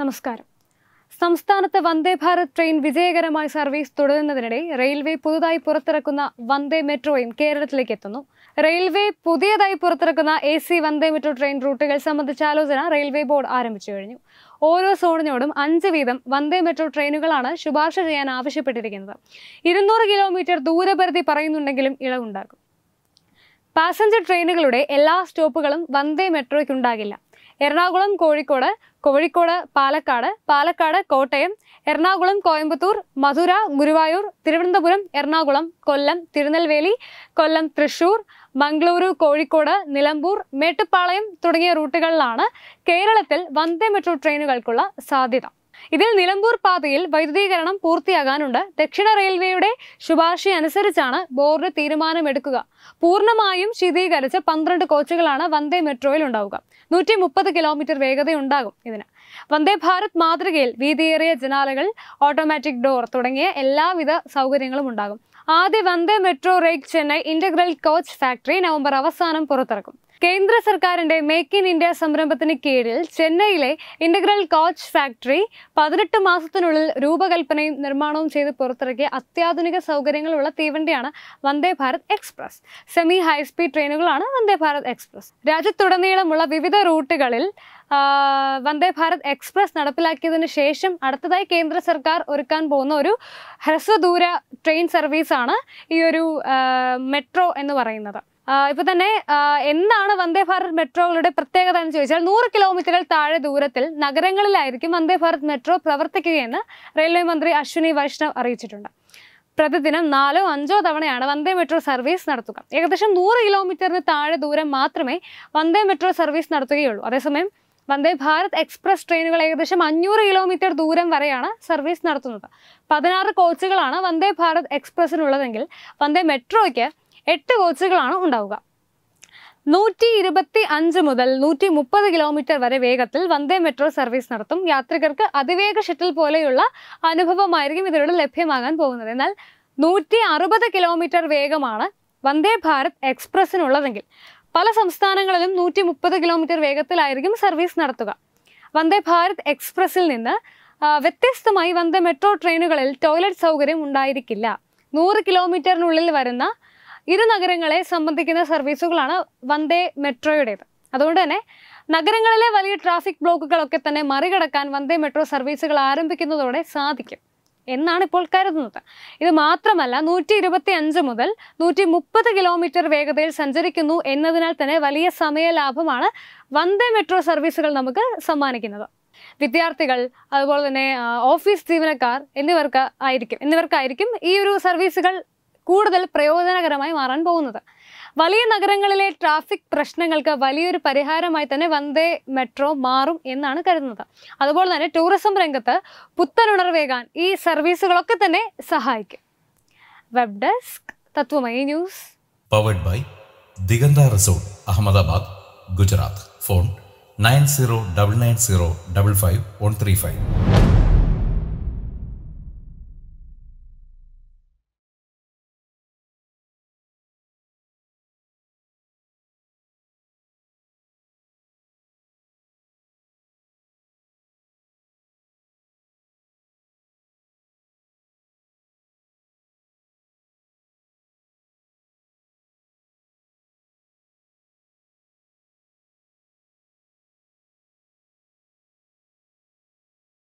നമസ്കാരം സംസ്ഥാനത്ത് വന്ദേ ഭാരത് ട്രെയിൻ വിജയകരമായി സർവീസ് തുടരുന്നതിനിടെ റെയിൽവേ പുതുതായി പുറത്തിറക്കുന്ന വന്ദേ മെട്രോയും കേരളത്തിലേക്ക് എത്തുന്നു റെയിൽവേ പുതിയതായി പുറത്തിറക്കുന്ന A C Vande metro train റൂട്ടുകൾ സംബന്ധിച്ച ആലോചന റെയിൽവേ ബോർഡ് ആരംഭിച്ചു കഴിഞ്ഞു ഓരോ സോണിനോടും അഞ്ച് വീതം വന്ദേ മെട്രോ ട്രെയിനുകളാണ് ശുപാർശ ചെയ്യാൻ ആവശ്യപ്പെട്ടിരിക്കുന്നത് ഇരുന്നൂറ് കിലോമീറ്റർ ദൂരപരിധി പറയുന്നുണ്ടെങ്കിലും ഇളവുണ്ടാകും പാസഞ്ചർ ട്രെയിനുകളുടെ എല്ലാ സ്റ്റോപ്പുകളും വന്ദേ മെട്രോയ്ക്കുണ്ടാകില്ല എറണാകുളം കോഴിക്കോട് കോഴിക്കോട് പാലക്കാട് പാലക്കാട് കോട്ടയം എറണാകുളം കോയമ്പത്തൂർ മധുര ഗുരുവായൂർ തിരുവനന്തപുരം എറണാകുളം കൊല്ലം തിരുനെൽവേലി കൊല്ലം തൃശൂർ മംഗളൂരു കോഴിക്കോട് നിലമ്പൂർ മേട്ടുപ്പാളയം തുടങ്ങിയ റൂട്ടുകളിലാണ് കേരളത്തിൽ വന്ദേ മെട്രോ ട്രെയിനുകൾക്കുള്ള സാധ്യത ഇതിൽ നിലമ്പൂർ പാതയിൽ വൈദ്യുതീകരണം പൂർത്തിയാകാനുണ്ട് ദക്ഷിണ റെയിൽവേയുടെ ശുപാർശ അനുസരിച്ചാണ് ബോർഡ് തീരുമാനമെടുക്കുക പൂർണ്ണമായും ശീതീകരിച്ച പന്ത്രണ്ട് കോച്ചുകളാണ് വന്ദേ മെട്രോയിൽ ഉണ്ടാവുക നൂറ്റി മുപ്പത് കിലോമീറ്റർ വേഗതയുണ്ടാകും ഇതിന് വന്ദേ ഭാരത് മാതൃകയിൽ വീതിയേറിയ ജനാലകൾ ഓട്ടോമാറ്റിക് ഡോർ തുടങ്ങിയ എല്ലാവിധ സൗകര്യങ്ങളും ഉണ്ടാകും ആദ്യ Vande metro rake Chennai Integral Coach Factory November അവസാനം പുറത്തിറക്കും കേന്ദ്ര സർക്കാരിന്റെ മേക്ക് ഇൻ ഇന്ത്യ സംരംഭത്തിന് കീഴിൽ ചെന്നൈയിലെ ഇന്റഗ്രൽ കോച്ച് ഫാക്ടറി പതിനെട്ട് മാസത്തിനുള്ളിൽ രൂപകൽപ്പനയും നിർമ്മാണവും ചെയ്ത് പുറത്തിറക്കിയ അത്യാധുനിക സൗകര്യങ്ങളുള്ള തീവണ്ടിയാണ് Vande Bharat express semi high speed ട്രെയിനുകളാണ് വന്ദേ ഭാരത് എക്സ്പ്രസ് രാജ്യത്തുടനീളമുള്ള വിവിധ റൂട്ടുകളിൽ ആ, വന്ദേ ഭാരത് എക്സ്പ്രസ് നടപ്പിലാക്കിയതിനു ശേഷം അടുത്തതായി കേന്ദ്ര സർക്കാർ ഒരുക്കാൻ പോകുന്ന ഒരു ഹ്രസ്വദൂര ട്രെയിൻ സർവീസാണ് ഈ ഒരു ആ, മെട്രോ എന്ന് പറയുന്നത് ആ, ഇപ്പൊ തന്നെ ആ, എന്താണ് വന്ദേ ഭാരത് മെട്രോകളുടെ പ്രത്യേകത എന്ന് ചോദിച്ചാൽ നൂറ് കിലോമീറ്ററുകൾ താഴെ ദൂരത്തിൽ നഗരങ്ങളിലായിരിക്കും വന്ദേ ഭാരത് മെട്രോ പ്രവർത്തിക്കുകയെന്ന് റെയിൽവേ മന്ത്രി അശ്വിനി വൈഷ്ണവ് അറിയിച്ചിട്ടുണ്ട് പ്രതിദിനം നാലോ അഞ്ചോ തവണയാണ് വന്ദേ മെട്രോ സർവീസ് നടത്തുക ഏകദേശം നൂറ് കിലോമീറ്ററിന് താഴെ ദൂരം മാത്രമേ വന്ദേ മെട്രോ സർവീസ് നടത്തുകയുള്ളൂ അതേസമയം വന്ദേ ഭാരത് എക്സ്പ്രസ് ട്രെയിനുകൾ ഏകദേശം അഞ്ഞൂറ് കിലോമീറ്റർ ദൂരം വരെയാണ് സർവീസ് നടത്തുന്നത് പതിനാറ് കോച്ചുകളാണ് വന്ദേ ഭാരത് എക്സ്പ്രസിനുള്ളതെങ്കിൽ വന്ദേ മെട്രോയ്ക്ക് എട്ട് കോച്ചുകളാണ് ഉണ്ടാവുക നൂറ്റി ഇരുപത്തി അഞ്ച് മുതൽ നൂറ്റി മുപ്പത് കിലോമീറ്റർ വരെ വേഗത്തിൽ വന്ദേ മെട്രോ സർവീസ് നടത്തും യാത്രികർക്ക് അതിവേഗ ഷട്ടിൽ പോലെയുള്ള അനുഭവമായിരിക്കും ഇതിലൂടെ ലഭ്യമാകാൻ പോകുന്നത് എന്നാൽ നൂറ്റി അറുപത് കിലോമീറ്റർ വേഗമാണ് വന്ദേ ഭാരത് എക്സ്പ്രസിനുള്ളതെങ്കിൽ പല സംസ്ഥാനങ്ങളിലും നൂറ്റി മുപ്പത് കിലോമീറ്റർ വേഗത്തിലായിരിക്കും സർവീസ് നടത്തുക വന്ദേ ഭാരത് എക്സ്പ്രസിൽ നിന്ന് ആ, വ്യത്യസ്തമായി വന്ദേ മെട്രോ ട്രെയിനുകളിൽ ടോയ്ലറ്റ് സൗകര്യം ഉണ്ടായിരിക്കില്ല നൂറ് കിലോമീറ്ററിനുള്ളിൽ വരുന്ന ഇരു നഗരങ്ങളെ സംബന്ധിക്കുന്ന സർവീസുകളാണ് വന്ദേ മെട്രോയുടേത് അതുകൊണ്ട് തന്നെ നഗരങ്ങളിലെ വലിയ ട്രാഫിക് ബ്ലോക്കുകളൊക്കെ തന്നെ മറികടക്കാൻ വന്ദേ മെട്രോ സർവീസുകൾ ആരംഭിക്കുന്നതോടെ സാധിക്കും എന്നാണ് ഇപ്പോൾ കരുതുന്നത് ഇത് മാത്രമല്ല നൂറ്റി ഇരുപത്തി അഞ്ച് മുതൽ നൂറ്റി മുപ്പത് കിലോമീറ്റർ വേഗതയിൽ സഞ്ചരിക്കുന്നു എന്നതിനാൽ തന്നെ വലിയ സമയ ലാഭമാണ് വന്ദേ മെട്രോ സർവീസുകൾ നമുക്ക് സമ്മാനിക്കുന്നത് വിദ്യാർത്ഥികൾ അതുപോലെ തന്നെ ആ, ഓഫീസ് ജീവനക്കാർ എന്നിവർക്ക് ആയിരിക്കും എന്നിവർക്കായിരിക്കും ഈ ഒരു സർവീസുകൾ കൂടുതൽ പ്രയോജനകരമായി മാറാൻ പോകുന്നത് വലിയ നഗരങ്ങളിലെ ട്രാഫിക് പ്രശ്നങ്ങൾക്ക് വലിയൊരു പരിഹാരമായി തന്നെ വന്ദേ മെട്രോ മാറും എന്നാണ് കരുതുന്നത് അതുപോലെ തന്നെ ടൂറിസം രംഗത്ത് പുത്തനുണർവേകാൻ ഈ സർവീസുകളൊക്കെ തന്നെ സഹായിക്കും web desk Tatwamayi news powered by Diganta resort Ahmedabad Gujarat phone nine zero double nine zero double five one three five